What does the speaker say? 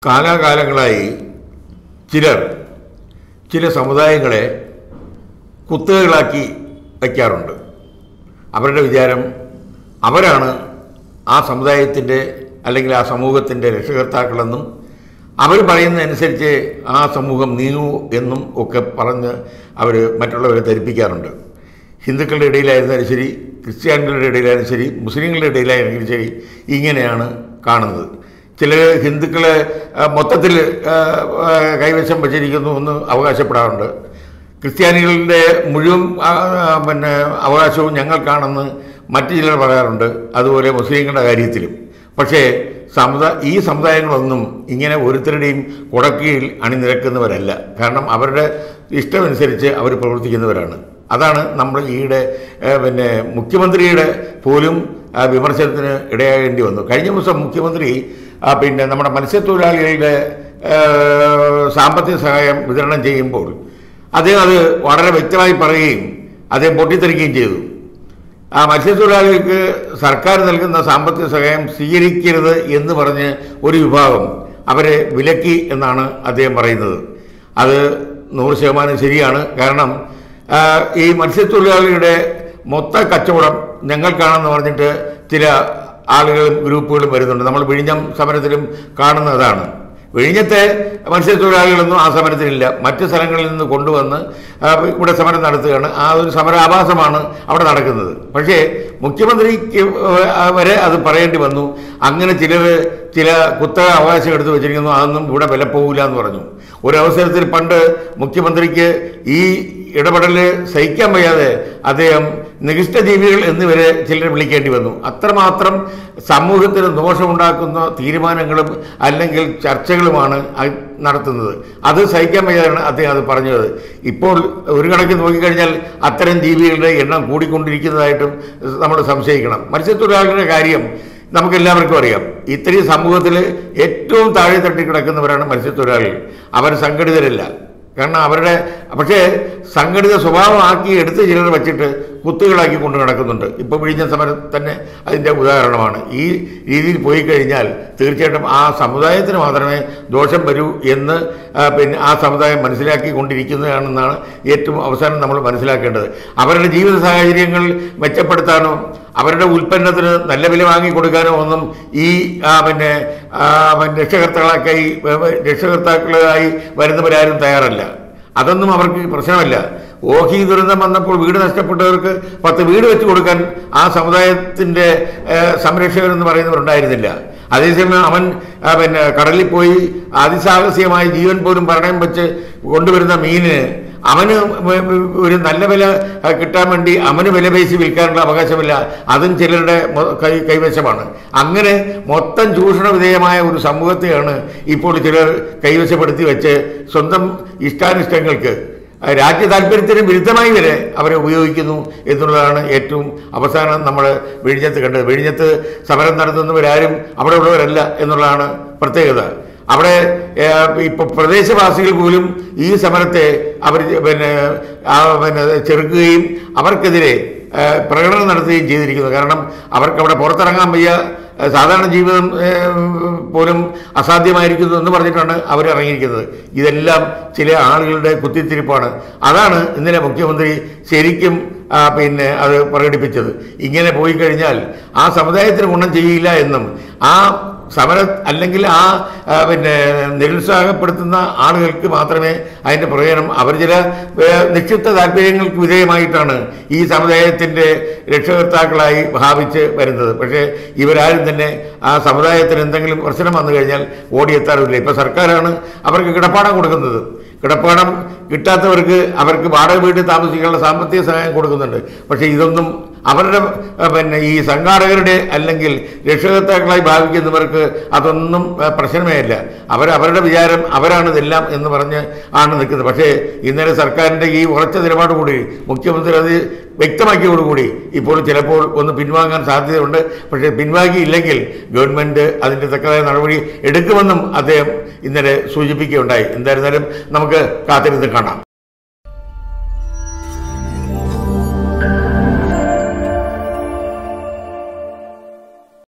കാലാകാലങ്ങളായി ചിലർ ചില സമുദായങ്ങളെ കുത്തകകളാക്കി വയ്ക്കാറുണ്ട് അവരുടെ വിചാരം അവരാണ് ആ സമുദായത്തിൻ്റെ അല്ലെങ്കിൽ ആ സമൂഹത്തിൻ്റെ രക്ഷകർത്താക്കളെന്നും അവർ പറയുന്നതനുസരിച്ച് ആ സമൂഹം നീങ്ങൂ എന്നും ഒക്കെ പറഞ്ഞ് അവർ മറ്റുള്ളവരെ ധരിപ്പിക്കാറുണ്ട് ഹിന്ദുക്കളുടെ ഇടയിലായിരുന്നാലും ശരി ക്രിസ്ത്യാനികളുടെ ഇടയിലായാലും ശരി മുസ്ലിങ്ങളുടെ ഇടയിലായിരുന്നെങ്കിലും ശരി ഇങ്ങനെയാണ് കാണുന്നത് ചിലർ ഹിന്ദുക്കളെ ആ, മൊത്തത്തിൽ ആ, ആ, കൈവശം വച്ചിരിക്കുന്നു എന്ന് അവകാശപ്പെടാറുണ്ട് ക്രിസ്ത്യാനികളുടെ മുഴുവൻ ആ, ആ, പിന്നെ അവകാശവും ഞങ്ങൾക്കാണെന്ന് മറ്റു ചിലർ പറയാറുണ്ട് അതുപോലെ മുസ്ലിങ്ങളുടെ കാര്യത്തിലും പക്ഷേ സമുദായ ഈ സമുദായങ്ങളൊന്നും ഇങ്ങനെ ഓരോരുത്തരുടെയും കുടക്കീഴിൽ അണിനിരക്കുന്നവരല്ല കാരണം അവരുടെ ഇഷ്ടമനുസരിച്ച് അവർ പ്രവർത്തിക്കുന്നവരാണ് അതാണ് നമ്മൾ ഈയിടെ ഏഹ്, പിന്നെ മുഖ്യമന്ത്രിയുടെ പോലും ആ, വിമർശനത്തിന് ഇടയാകേണ്ടി വന്നു കഴിഞ്ഞ ദിവസം മുഖ്യമന്ത്രി ആ, പിന്നെ നമ്മുടെ മത്സ്യത്തൊഴിലാളികളുടെ ഏഹ്, സാമ്പത്തിക സഹായം വിതരണം ചെയ്യുമ്പോൾ അദ്ദേഹം അത് വളരെ വ്യക്തമായി പറയുകയും അദ്ദേഹം പൊട്ടിത്തെറിക്കുകയും ചെയ്തു ആ മത്സ്യത്തൊഴിലാളികൾക്ക് സർക്കാർ നൽകുന്ന സാമ്പത്തിക സഹായം സ്വീകരിക്കരുത് എന്ന് പറഞ്ഞ് ഒരു വിഭാഗം അവരെ വിലക്കി എന്നാണ് അദ്ദേഹം പറയുന്നത് അത് നൂറ് ശതമാനം ശരിയാണ് കാരണം ആ, ഈ മത്സ്യത്തൊഴിലാളിയുടെ മൊത്ത കച്ചവടം ഞങ്ങൾക്കാണെന്ന് പറഞ്ഞിട്ട് ചില ആളുകളും ഗ്രൂപ്പുകളും വരുന്നുണ്ട് നമ്മൾ വിഴിഞ്ഞം സമരത്തിലും കാണുന്നതാണ് വിഴിഞ്ഞത്തെ മത്സ്യത്തൊഴിലാളികളൊന്നും ആ സമരത്തിനില്ല മറ്റ് സ്ഥലങ്ങളിൽ നിന്ന് കൊണ്ടുവന്ന് ആ, ഇവിടെ സമരം നടത്തുകയാണ് ആ ഒരു സമരാഭാസമാണ് അവിടെ നടക്കുന്നത് പക്ഷേ മുഖ്യമന്ത്രിക്ക് ആ, വരെ അത് പറയേണ്ടി വന്നു അങ്ങനെ ചിലർ ചില കുത്തക അവകാശം എടുത്തു വെച്ചിരിക്കുന്നു അതൊന്നും ഇവിടെ വില പോകില്ല എന്ന് പറഞ്ഞു ഒരവസരത്തിൽ പണ്ട് മുഖ്യമന്ത്രിക്ക് ഈ ഇടപെടൽ സഹിക്കാൻ വയ്യാതെ അദ്ദേഹം നികിഷ്ടജീവികൾ എന്നിവരെ ചിലർ വിളിക്കേണ്ടി വന്നു അത്രമാത്രം സമൂഹത്തിന് ദോഷമുണ്ടാക്കുന്ന തീരുമാനങ്ങളും അല്ലെങ്കിൽ ചർച്ചകളുമാണ് അത് നടത്തുന്നത് അത് സഹിക്കാൻ വയ്യാതെയാണ് അദ്ദേഹം അത് പറഞ്ഞത് ഇപ്പോൾ ഒരു കണക്കിന് നോക്കിക്കഴിഞ്ഞാൽ അത്തരം ജീവികളുടെ എണ്ണം കൂടിക്കൊണ്ടിരിക്കുന്നതായിട്ടും നമ്മൾ സംശയിക്കണം മത്സ്യത്തൊഴിലാളികളുടെ കാര്യം നമുക്കെല്ലാവർക്കും അറിയാം ഇത്രയും സമൂഹത്തിൽ ഏറ്റവും താഴെ തട്ടി കിടക്കുന്നവരാണ് മത്സ്യത്തൊഴിലാളികൾ അവർ സംഘടിതരല്ല കാരണം അവരുടെ പക്ഷേ സംഘടിത സ്വഭാവമാക്കി എടുത്ത് ചിലർ വച്ചിട്ട് കുത്തുകളാക്കി കൊണ്ട് നടക്കുന്നുണ്ട് ഇപ്പോൾ വിഴിഞ്ഞ സമരം തന്നെ അതിൻ്റെ ഉദാഹരണമാണ് ഈ രീതിയിൽ പോയി കഴിഞ്ഞാൽ തീർച്ചയായിട്ടും ആ സമുദായത്തിന് മാത്രമേ ദോഷം വരൂ എന്ന് ആ, പിന്നെ ആ സമുദായം മനസ്സിലാക്കി കൊണ്ടിരിക്കുന്നതാണെന്നാണ് ഏറ്റവും അവസാനം നമ്മൾ മനസ്സിലാക്കേണ്ടത് അവരുടെ ജീവിത സാഹചര്യങ്ങൾ മെച്ചപ്പെടുത്താനോ അവരുടെ ഉൽപ്പന്നത്തിന് നല്ല വില വാങ്ങി കൊടുക്കാനോ ഒന്നും ഈ ആ, പിന്നെ ആ, പിന്നെ രക്ഷകർത്താക്കളായി രക്ഷകർത്താക്കളായി വരുന്നവരാരും തയ്യാറല്ല അതൊന്നും അവർക്ക് പ്രശ്നമല്ല ഓഹി ദുരന്തം വന്നപ്പോൾ വീട് നഷ്ടപ്പെട്ടവർക്ക് പത്ത് വീട് വെച്ച് കൊടുക്കാൻ ആ സമുദായത്തിൻ്റെ സംരക്ഷകർ എന്ന് പറയുന്നവരുണ്ടായിരുന്നില്ല അതേസമയം അവൻ ആ, പിന്നെ കടലിൽ പോയി അതിസാഹസികമായി ജീവൻ പോലും പണയം വെച്ച് കൊണ്ടുവരുന്ന മീനിന് അവന് വ- വ- ഒരു നല്ല വില ആ, കിട്ടാൻ വേണ്ടി അവന് വില പേശി വിൽക്കാനുള്ള അവകാശമില്ല അതും ചിലരുടെ മൊ- കൈ കൈവശമാണ് അങ്ങനെ മൊത്തം ചൂഷണ വിധേയമായ ഒരു സമൂഹത്തെയാണ് ഇപ്പോൾ ചിലർ കൈവശപ്പെടുത്തി വെച്ച് സ്വന്തം ഇഷ്ടാനിഷ്ടങ്ങൾക്ക് ആ, രാജ്യ താല്പര്യത്തിന് വിരുദ്ധമായി വരെ അവരെ ഉപയോഗിക്കുന്നു എന്നുള്ളതാണ് ഏറ്റവും അവസാനം നമ്മൾ വിഴിഞ്ഞത്ത് കണ്ടത് വിഴിഞ്ഞത്ത് സമരം നടത്തുന്നവരാരും അവിടെ ഉള്ളവരല്ല എന്നുള്ളതാണ് പ്രത്യേകത അവിടെ ഇപ്പോൾ പ്രദേശവാസികൾ പോലും ഈ സമരത്തെ അവർ പിന്നെ ആ, പിന്നെ ചെറുക്കുകയും അവർക്കെതിരെ ആ, പ്രകടനം നടത്തുകയും ചെയ്തിരിക്കുന്നു കാരണം അവർക്ക് അവിടെ പുറത്തിറങ്ങാൻ വയ്യ ആ, സാധാരണ ജീവിതം ഏ, പോലും അസാധ്യമായിരിക്കുന്നു എന്ന് പറഞ്ഞിട്ടാണ് അവർ ഇറങ്ങിയിരിക്കുന്നത് ഇതെല്ലാം ചില ആളുകളുടെ കുത്തിത്തിരിപ്പാണ് അതാണ് ഇന്നലെ മുഖ്യമന്ത്രി ശരിക്കും ആ, പിന്നെ അത് പ്രകടിപ്പിച്ചത് ഇങ്ങനെ പോയി കഴിഞ്ഞാൽ ആ സമുദായത്തിന് ഗുണം ചെയ്യില്ല എന്നും ആ സമര അല്ലെങ്കിൽ ആ ആ, പിന്നെ നിരുത്സാഹപ്പെടുത്തുന്ന ആളുകൾക്ക് മാത്രമേ അതിൻ്റെ പ്രയോജനം അവർ ചില ഏ, നിക്ഷിപ്ത താല്പര്യങ്ങൾക്ക് വിധേയമായിട്ടാണ് ഈ സമുദായത്തിൻ്റെ രക്ഷകർത്താക്കളായി ഭാവിച്ച് വരുന്നത് പക്ഷേ ഇവരാരും തന്നെ ആ സമുദായത്തിന് എന്തെങ്കിലും പ്രശ്നം വന്നു കഴിഞ്ഞാൽ ഓടിയെത്താറില്ല ഇപ്പോൾ സർക്കാരാണ് അവർക്ക് കിടപ്പാടം കൊടുക്കുന്നത് കിടപ്പാടം കിട്ടാത്തവർക്ക് അവർക്ക് വാടക വീട്ടിൽ താമസിക്കാനുള്ള സാമ്പത്തിക സഹായം കൊടുക്കുന്നുണ്ട് പക്ഷേ ഇതൊന്നും അവരുടെ ആ, പിന്നെ ഈ സംഘാടകരുടെ അല്ലെങ്കിൽ രക്ഷകർത്താക്കളായി ഭാവിക്കുന്നവർക്ക് അതൊന്നും ആ, പ്രശ്നമേ അല്ല അവർ അവരുടെ വിചാരം അവരാണ് ഇതെല്ലാം എന്ന് പറഞ്ഞ് ആണ് നിൽക്കുന്നത് പക്ഷേ ഇന്നലെ സർക്കാരിൻ്റെ ഈ ഉറച്ച നിലപാടുകൂടി മുഖ്യമന്ത്രി അത് വ്യക്തമാക്കിയോടുകൂടി ഇപ്പോൾ ചിലപ്പോൾ ഒന്ന് പിൻവാങ്ങാൻ സാധ്യതയുണ്ട് പക്ഷേ പിൻവാങ്ങിയില്ലെങ്കിൽ ഗവൺമെൻറ് അതിൻ്റെ തക്കതായ നടപടി എടുക്കുമെന്നും അദ്ദേഹം ഇന്നലെ സൂചിപ്പിക്കുകയുണ്ടായി എന്തായിരുന്നാലും നമുക്ക് കാത്തിരുന്ന് കാണാം